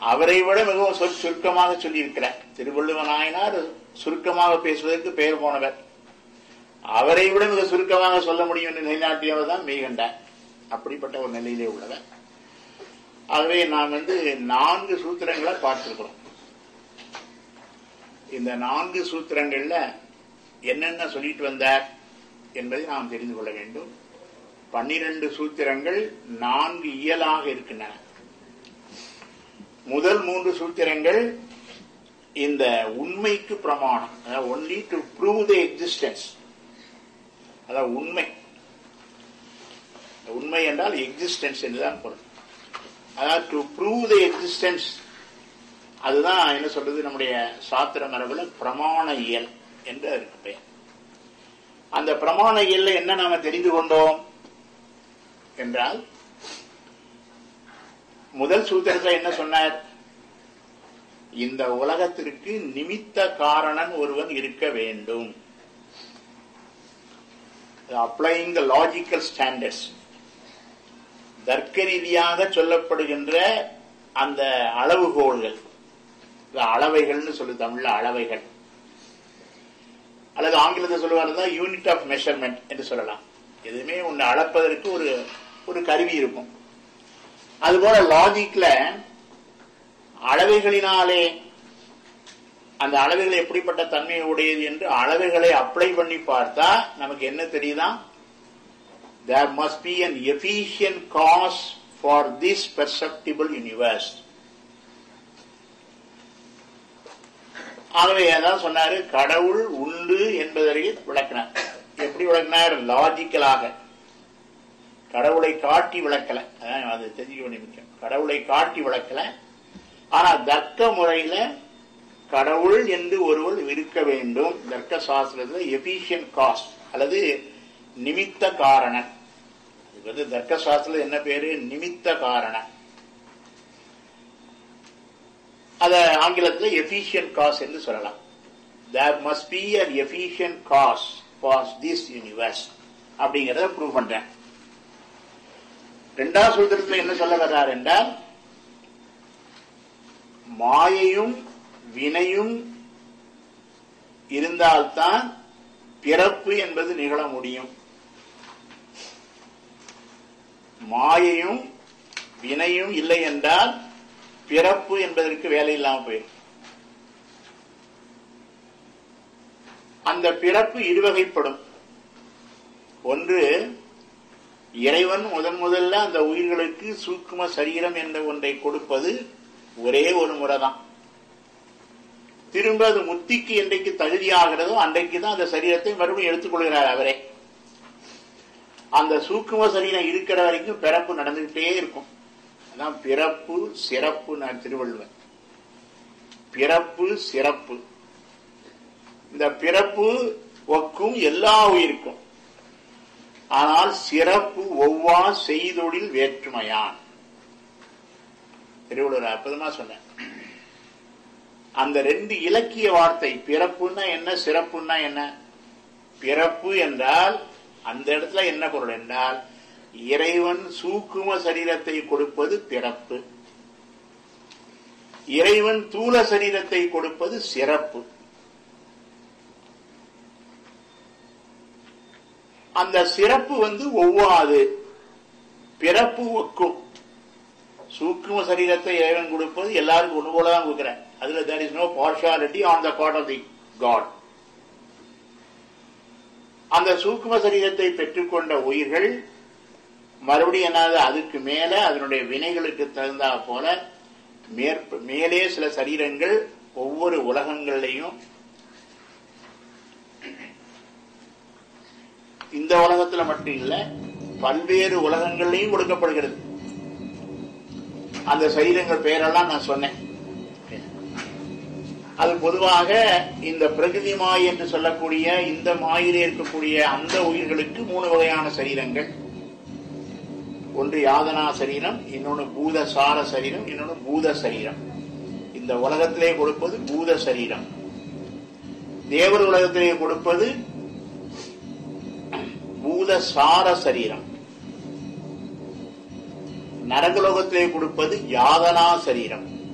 அவரை விட மிகவும் சொற் சுருக்கமாக சொல்லியிருக்கிறார் திருவள்ளுவ நாயனார் சுருக்கமாக பேசுவதற்கு பெயர் போனவர் அவரை விட மிக சுருக்கமாக சொல்ல முடியும் என்று நிலைநாட்டியவர் தான் மெய்கண்டார் அப்படிப்பட்ட ஒரு நிலையிலே உள்ளவர் ஆகவே நாம் வந்து நான்கு சூத்திரங்களை பார்த்திருக்கிறோம் இந்த நான்கு சூத்திரங்கள்ல என்னென்ன சொல்லிட்டு வந்தார் என்பதை நாம் தெரிந்து கொள்ள வேண்டும் பன்னிரண்டு சூத்திரங்கள் நான்கு இயலாக இருக்கின்றன முதல் மூன்று சூத்திரங்கள் இந்த உண்மைக்கு பிரமாணம் only to prove the existence அதாவது உண்மை உண்மை என்றால் எக்ஸிஸ்டன்ஸ் என்றுதான் பொருள் அதாவது டு ப்ரூவ் த எக்ஸிஸ்டன்ஸ் அதுதான் என்ன சொல்றது நம்முடைய சாத்திர மரபுல பிரமாண இயல் என்று அதுக்கு பெயர் அந்த பிரமாண இயல்ல என்ன நாம தெரிந்து கொண்டோம் என்றால் முதல் சூத்திரத்தில் என்ன சொன்னார் இந்த உலகத்திற்கு நிமித்த காரணன் ஒருவன் இருக்க வேண்டும் அப்ளைங் த லாஜிக்கல் ஸ்டாண்டர்ட்ஸ் தர்க்க ரீதியாக சொல்லப்படுகின்ற அந்த அளவுகோள்கள் அளவைகள்னு சொல்லு தமிழ்ல அளவைகள் அல்லது ஆங்கிலத்தை சொல்லுவாருந்தா யூனிட் ஆஃப் மெஷர்மெண்ட் என்று சொல்லலாம் எதுவுமே ஒன்று அளப்பதற்கு ஒரு ஒரு கருவி இருக்கும் அதுபோல லாஜிக்ல அளவைகளினாலே அந்த அளவுகள் எப்படிப்பட்ட தன்மை உடையது என்று அளவுகளை அப்ளை பண்ணி பார்த்தா நமக்கு என்ன தெரியுதா there must be an efficient cause for this perceptible universe ஆகவே அதான் சொன்னாரு கடவுள் உண்டு என்பதை விளக்கினார் எப்படி விளக்கினார் லாஜிக்கலாக கடவுளை காட்டி விளக்கல அதான் அது தெரிஞ்சுக்க வேண்டிய முக்கியம் கடவுளை காட்டி விளக்கல ஆனா தர்க்க முறையில கடவுள் என்று ஒருவர் இருக்க வேண்டும் தர்க்க சாஸ்திரத்தில் எபிஷியன்ட் காஸ்ட் அல்லது நிமித்த காரணன் இது வந்து தர்க்க சாஸ்திரத்தில் என்ன பேரு நிமித்த காரணன் அத ஆங்கிலத்தில் எஃபிஷியன்ட் காஸ் என்று சொல்லலாம் there must be an efficient cause for this universe அப்படிங்கறத ப்ரூவ் பண்றேன் ரெண்டாவது சூத்திரத்தில் என்ன சொல்ல வர்றார் என்றால் மாயையும் வினையும் இருந்தால்தான் பிறப்பு என்பது நிகழ முடியும் மாயையும் வினையும் இல்லை என்றால் பிறப்பு என்பதற்கு வேலை இல்லாமல் போயிடும் அந்த பிறப்பு இருவகைப்படும் ஒன்று இறைவன் முதன் முதல்ல அந்த உயிர்களுக்கு சூக்கும சரீரம் என்ற ஒன்றை கொடுப்பது ஒரே ஒரு முறைதான் திரும்ப அது முத்திக்கு என்றைக்கு தகுதியாகிறதோ அன்றைக்கு தான் அந்த சரீரத்தை மறுபடியும் எடுத்துக்கொள்கிறார் அவரே அந்த சூக்கும சரீரம் இருக்கிற வரைக்கும் பிறப்பு நடந்துகிட்டே இருக்கும் அதான் பிறப்பு சிறப்பு நான் திருவள்ளுவர் பிறப்பு சிறப்பு இந்த பிறப்பு ஒக்கும் எல்லா உயிருக்கும் ஆனால் சிறப்பு ஒவ்வா செய்தொழில் வேற்றுமையான் திருவள்ளுவர் அற்புதமா சொன்ன அந்த ரெண்டு இலக்கிய வார்த்தை பிறப்புன்னா என்ன சிறப்புன்னா என்ன பிறப்பு என்றால் அந்த இடத்துல என்ன பொருள் என்றால் இறைவன் சூக்கும சரீரத்தை கொடுப்பது பிறப்பு இறைவன் தூல சரீரத்தை கொடுப்பது சிறப்பு அந்த சிறப்பு வந்து ஒவ்வாது பிறப்பு ஒக்கும் சூக்கும சரீரத்தை இறைவன் கொடுப்பது எல்லாருக்கும் ஒன்று போல தான் கொடுக்குறேன் அதுல there is no partiality on the part of the god அந்த சூக்கும சரீரத்தை பெற்றுக்கொண்ட உயிர்கள் மறுபடியும் என்னது அதுக்கு மேல அதனுடைய வினைகளுக்கு தகுந்தா போல மேற்ப மேலே சில சரீரங்கள் ஒவ்வொரு உலகங்கள்லையும் இந்த உலகத்துல மட்டும் இல்ல பல்வேறு உலகங்கள்லையும் கொடுக்கப்படுகிறது அந்த சரீரங்கள் பெயரெல்லாம் நான் சொன்னேன் அது பொதுவாக இந்த பிரகிருதி மாய் என்று சொல்லக்கூடிய இந்த மாயிலே இருக்கக்கூடிய அந்த உயிர்களுக்கு மூணு வகையான சரீரங்கள் ஒன்று யாதனா சரீரம் இன்னொன்று பூத சார சரீரம் இன்னொன்று பூத சரீரம் இந்த உலகத்திலே கொடுப்பது பூத சரீரம் தேவர் உலகத்திலே கொடுப்பது பூத சார சரீரம் நரகலோகத்திலே கொடுப்பது யாதனா சரீரம்